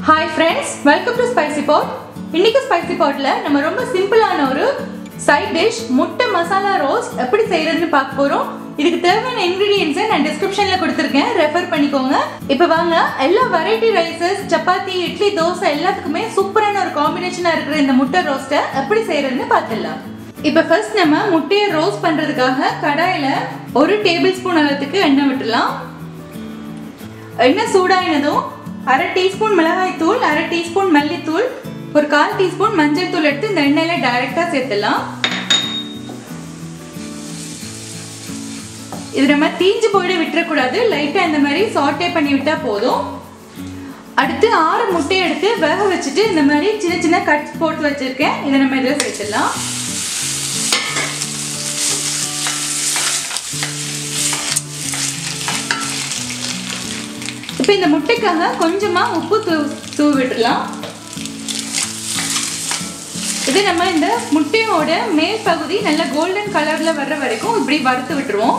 hi friends welcome to spicy pot இன்னைக்கு spicy பாட்டில் நம்ம ரொம்ப சிம்பிளான ஒரு சைட் டிஷ் முட்டை மசாலா ரோஸ்ட் எப்படி செய்யறதுன்னு பார்க்க போறோம் இதுக்கு தேவையான இன்கிரீடியன்ஸை நான் டிஸ்கிரிப்ஷன்ல கொடுத்துருக்கேன் ரெஃபர் பண்ணிக்கோங்க இப்போ வாங்க எல்லா வெரைட்டி ரைசஸ் சப்பாத்தி இட்லி தோசை எல்லாத்துக்குமே சூப்பரான ஒரு காம்பினேஷனாக இருக்கிற இந்த முட்டை ரோஸ்ட்டை எப்படி செய்யறதுன்னு பார்த்துடலாம் இப்போ ஃபர்ஸ்ட் நம்ம முட்டையை ரோஸ்ட் பண்ணுறதுக்காக கடாயில் ஒரு டேபிள் ஸ்பூன் அளவுக்கு எண்ணெய் விட்டுலாம் எண்ணெய் சூடாயினதும் அரை டீஸ்பூன் மிளகாய் தூள் அரை டீஸ்பூன் மல்லித்தூள் ஒரு கால் டீஸ்பூன் மஞ்சள் தூள் எடுத்து இந்த எண்ணெயில டைரக்டா சேர்த்துலாம் இது நம்ம தீஞ்சு போயிட விட்டுறக்கூடாது லைட்டா இந்த மாதிரி சாட்டே பண்ணி விட்டா போதும் அடுத்து ஆறு முட்டையை எடுத்து வேக வச்சுட்டு இந்த மாதிரி சின்ன சின்ன கட் போட்டு வச்சிருக்கேன் இதை நம்ம இதில் சேர்த்துடலாம் இப்போ இந்த முட்டைக்காக கொஞ்சமாக உப்பு தூ தூவி விட்டுடலாம் இது நம்ம இந்த முட்டையோட மேல் பகுதி நல்ல கோல்டன் கலரில் வர்ற வரைக்கும் இப்படி வறுத்து விட்டுருவோம்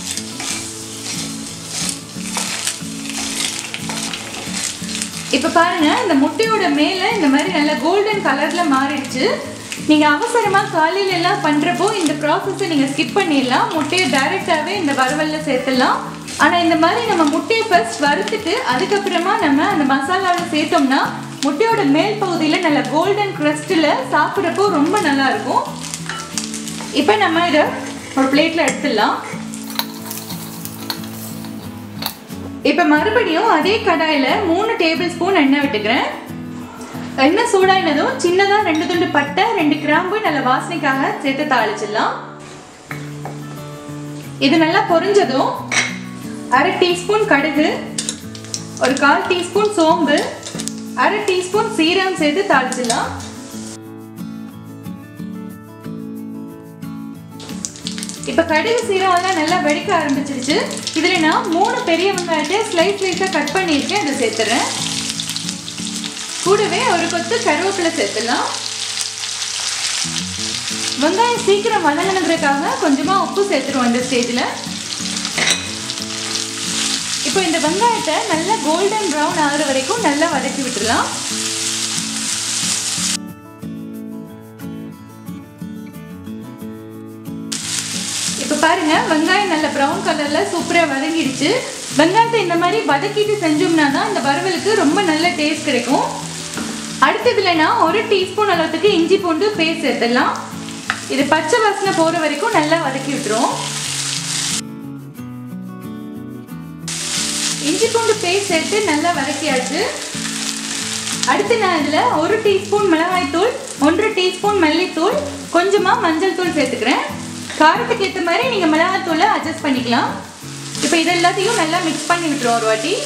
இப்போ பாருங்க இந்த முட்டையோட மேலே இந்த மாதிரி நல்ல கோல்டன் கலரில் மாறிடுச்சு நீங்கள் அவசரமாக காலையில எல்லாம் பண்ணுறப்போ இந்த ப்ராசஸை நீங்கள் ஸ்கிப் பண்ணிடலாம் முட்டையை டைரெக்டாகவே இந்த வறுவலில் சேர்த்துடலாம் ஆனால் இந்த மாதிரி நம்ம முட்டையை ஃபர்ஸ்ட் வறுத்துட்டு அதுக்கப்புறமா நம்ம அந்த மசாலாவில் சேர்த்தோம்னா முட்டையோட மேல் பகுதியில் நல்ல கோல்டன் க்ரஸ்ட்டில் சாப்பிட்றப்போ ரொம்ப நல்லா இருக்கும் இப்போ நம்ம இதை ஒரு பிளேட்டில் எடுத்துடலாம் இப்போ மறுபடியும் அதே கடாயில் மூணு டேபிள் ஸ்பூன் எண்ணெய் விட்டுக்கிறேன் எண்ணெய் சூடாயினதும் சின்னதாக ரெண்டு துண்டு பட்டை ரெண்டு கிராம்பு நல்ல வாசனைக்காக சேர்த்து தாளிச்சிடலாம் இது நல்லா பொரிஞ்சதும் அரை டீஸ்பூன் கடுகு ஒரு கால் டீஸ்பூன் சோம்பு அரை டீஸ்பூன் சீரகம் சேர்த்து தாளிச்சிடலாம் இப்போ கடுகு சீரகம்லாம் நல்லா வெடிக்க ஆரம்பிச்சிருச்சு இதில் நான் மூணு பெரிய வெங்காயத்தை ஸ்லைஸ் ஸ்லைஸாக கட் பண்ணியிருக்கேன் அதை சேர்த்துறேன் கூடவே ஒரு கொத்து கருவேப்பிலை சேர்த்துடலாம் வெங்காயம் சீக்கிரம் வதங்கினதுக்காக கொஞ்சமாக உப்பு சேர்த்துருவோம் இந்த ஸ்டேஜில் இப்போ இந்த வெங்காயத்தை நல்லா கோல்டன் ப்ரௌன் ஆகிற வரைக்கும் நல்லா வதக்கி விட்டுடலாம் இப்போ பாருங்க வெங்காயம் நல்ல ப்ரௌன் கலர்ல சூப்பராக வதங்கிடுச்சு வெங்காயத்தை இந்த மாதிரி வதக்கிட்டு செஞ்சோம்னா தான் இந்த வறுவலுக்கு ரொம்ப நல்ல டேஸ்ட் கிடைக்கும் அடுத்ததுல நான் ஒரு டீஸ்பூன் அளவுக்கு இஞ்சி பூண்டு பேஸ்ட் சேர்த்துடலாம் இது பச்சை வாசனை போகிற வரைக்கும் நல்லா வதக்கி விட்டுரும் இஞ்சி பூண்டு பேஸ்ட் சேர்த்து நல்லா வதக்கியாச்சு அடுத்து நான் இதில் ஒரு டீஸ்பூன் மிளகாய் தூள் ஒன்றரை டீஸ்பூன் மல்லித்தூள் கொஞ்சமாக மஞ்சள் தூள் சேர்த்துக்கிறேன் காரத்துக்கு ஏற்ற மாதிரி நீங்கள் மிளகாய் தூளை அட்ஜஸ்ட் பண்ணிக்கலாம் இப்போ இது எல்லாத்தையும் நல்லா மிக்ஸ் பண்ணி விட்டுருவோம் ஒரு வாட்டி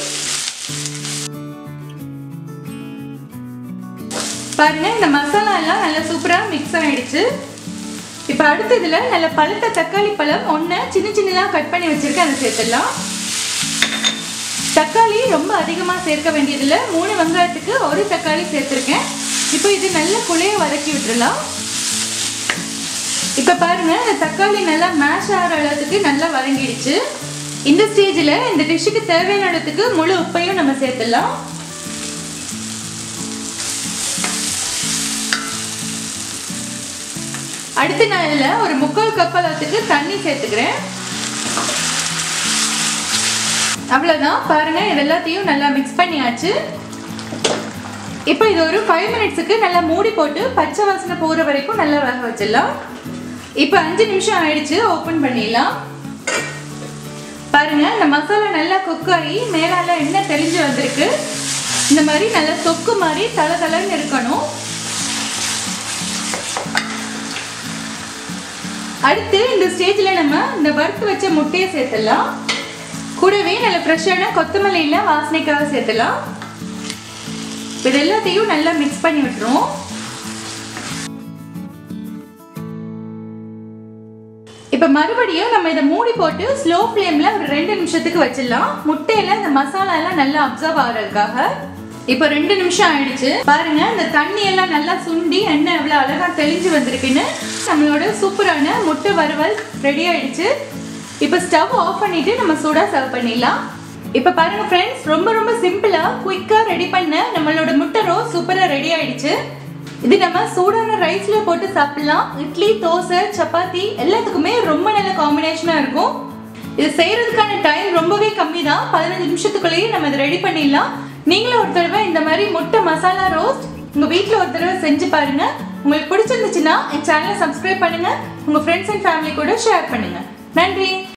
பாருங்க இந்த மசாலா எல்லாம் நல்லா சூப்பராக மிக்ஸ் ஆகிடுச்சு இப்போ அடுத்த இதில் நல்ல பழுத்த தக்காளி பழம் ஒன்று சின்ன சின்னதாக கட் பண்ணி வச்சுருக்கேன் அதை சேர்த்துடலாம் தக்காளி ரொம்ப அதிகமாக சேர்க்க வேண்டியதில்லை மூணு வெங்காயத்துக்கு ஒரு தக்காளி சேர்த்துருக்கேன் இப்போ இது நல்ல குழைய வதக்கி விட்டுடலாம் இப்போ பாருங்க இந்த தக்காளி நல்லா மேஷ் ஆகிற அளவுக்கு நல்லா வதங்கிடுச்சு இந்த ஸ்டேஜில் இந்த டிஷ்ஷுக்கு தேவையான அளவுக்கு முழு உப்பையும் நம்ம சேர்த்துடலாம் அடுத்து நான் இதில் ஒரு முக்கால் கப் அளவுக்கு தண்ணி சேர்த்துக்கிறேன் அவ்வளோதான் பாருங்க இது எல்லாத்தையும் நல்லா மிக்ஸ் பண்ணியாச்சு இப்போ இது ஒரு ஃபைவ் மினிட்ஸுக்கு நல்லா மூடி போட்டு பச்சை வாசனை போகிற வரைக்கும் நல்லா வேக வச்சிடலாம் இப்போ அஞ்சு நிமிஷம் ஆயிடுச்சு ஓப்பன் பண்ணிடலாம் பாருங்க இந்த மசாலா நல்லா குக் ஆகி மேலால எண்ணெய் தெளிஞ்சு வந்திருக்கு இந்த மாதிரி நல்லா தொக்கு மாதிரி தலை தலைன்னு இருக்கணும் அடுத்து இந்த ஸ்டேஜில் நம்ம இந்த வறுத்து வச்ச முட்டையை சேர்த்துடலாம் கூடவே நல்ல ஃப்ரெஷ்ஷான கொத்தமல்லியில் வாசனைக்காக சேர்த்துலாம் இது எல்லாத்தையும் நல்லா மிக்ஸ் பண்ணி விட்டுருவோம் இப்போ மறுபடியும் நம்ம இதை மூடி போட்டு ஸ்லோ ஃப்ளேமில் ஒரு ரெண்டு நிமிஷத்துக்கு வச்சிடலாம் முட்டையில் இந்த மசாலா எல்லாம் நல்லா அப்சர்வ் ஆகிறதுக்காக இப்போ ரெண்டு நிமிஷம் ஆயிடுச்சு பாருங்க இந்த தண்ணி எல்லாம் நல்லா சுண்டி எண்ணெய் எவ்வளோ அழகாக தெளிஞ்சு வந்திருக்குன்னு நம்மளோட சூப்பரான முட்டை வறுவல் ரெடி ஆயிடுச்சு இப்போ ஸ்டவ் ஆஃப் பண்ணிட்டு நம்ம சூடாக சர்வ் பண்ணிடலாம் இப்போ பாருங்க ஃப்ரெண்ட்ஸ் ரொம்ப ரொம்ப சிம்பிளா குயிக்கா ரெடி பண்ண நம்மளோட முட்டை ஆயிடுச்சு இது நம்ம சூடான ரைஸ்ல போட்டு சாப்பிடலாம் இட்லி தோசை சப்பாத்தி எல்லாத்துக்குமே ரொம்ப நல்ல காம்பினேஷனா இருக்கும் இது செய்யறதுக்கான டைம் ரொம்பவே கம்மி தான் பதினஞ்சு நிமிஷத்துக்குள்ளேயே நம்ம இதை ரெடி பண்ணிடலாம் நீங்களும் ஒரு தடவை இந்த மாதிரி முட்டை மசாலா ரோஸ்ட் உங்க வீட்டில் ஒரு தடவை செஞ்சு பாருங்க உங்களுக்கு பிடிச்சிருந்துச்சுன்னா என் சேனலை சப்ஸ்கிரைப் பண்ணுங்க உங்க ஃப்ரெண்ட்ஸ் அண்ட் ஃபேமிலி கூட ஷேர் பண்ணுங்க நன்றி